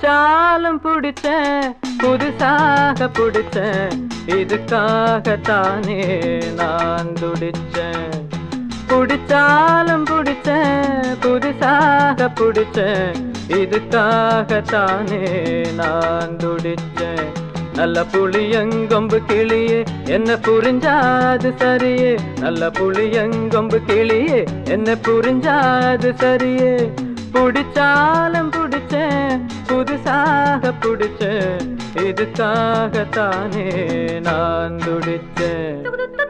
புடிச்சாலும் புடிச்சேன் புதுசாக புடிச்சேன் இதுக்காகத்தானே நான் துடிச்சேன் புடிச்சாலும் புடிச்சேன் புதுசாக புடிச்சேன் இதுக்காகத்தானே நான் துடிச்சேன் நல்ல புளியங்கொம்பு கிளியே என்ன புரிஞ்சாது சரியே நல்ல புளியங்கொம்பு கிளியே என்ன புரிஞ்சாது சரியே புடிச்சாலும் புடிச்சேன் புதுசாக புடிச்சேன் இதுக்காகத்தானே நான் துடிச்சேன்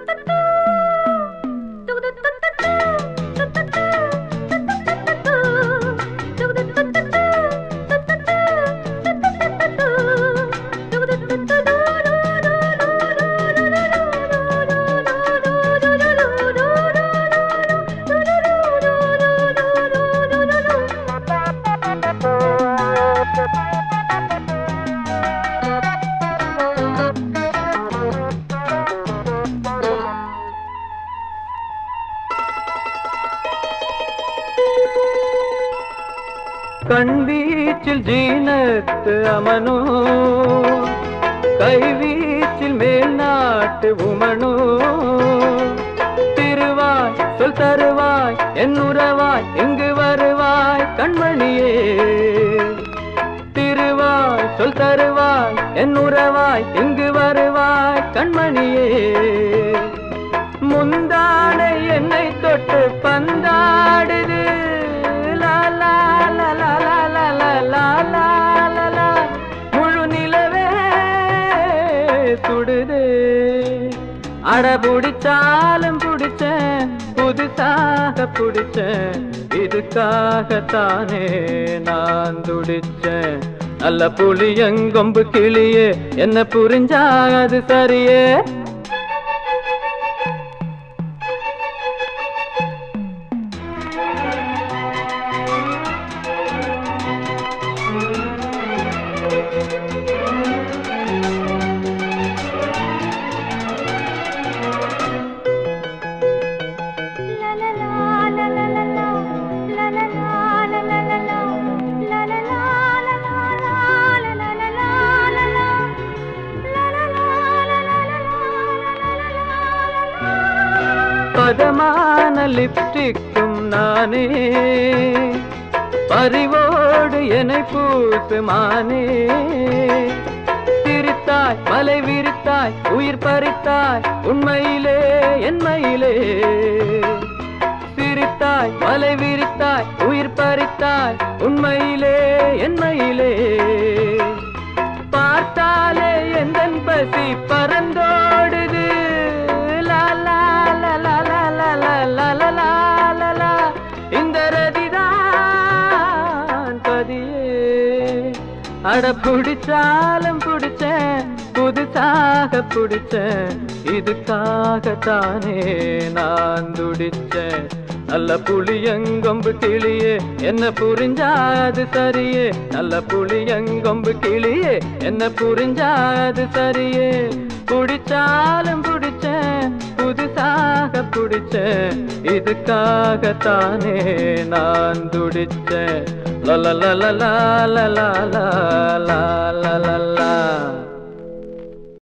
கண்வீச்சில் ஜீனத்து அமனோ கைவீச்சில் மேல் நாட்டு உமனோ திருவாய் சொல் தருவாய் என் உறவாய் இங்கு வருவாய் கண்மணியே திருவாய் சொல் தருவாய் என் உறவாய் இங்கு வருவாய் கண்மணியே முந்தானை என்னை தொட்டு பந்தாடுது லா லா லா லா லா லா லா லா லா லா லா. முழு நிலவே சுடுது அட புடிச்சாலும் புடிச்சேன் புதுசாக புடிச்சேன் இதுக்காகத்தானே நான் துடிச்சேன் நல்ல புளியங்கொம்பு கிளியே என்ன புரிஞ்சாது சரியே பதமான லிப்டிக்கும் நானே பறிவோடு என்னை பூசுமானே சிரித்தாய் மலை விரித்தாய் உயிர் பறித்தாய் உண்மையிலே என்மையிலே சிரித்தாய் மலை விரித்தாய் உயிர் பறித்தாய் உண்மையிலே என்மையிலே பார்த்தாலே எந்தன் பசி பறந்தோடுது லா லா லா லா லா லா லா லா லா லா லா லா. இந்த ரதிதான் பதியே அட புடிச்சாலும் புடிச்சேன் புதுசாக புடிச்சேன் இதுக்காகத்தானே நான் துடிச்சேன் நல்ல புளியங்கொம்பு கிளியே என்ன புரிஞ்சாது சரியே நல்ல புளியங்கொம்பு கிளியே என்ன புரிஞ்சாது சரியே புடிச்சாலும் புடிச்சேன் புதுசாக புடிச்சேன் இதுக்காகத்தானே நான் துடிச்சேன் லல லல லா லா லா லா லா லா லா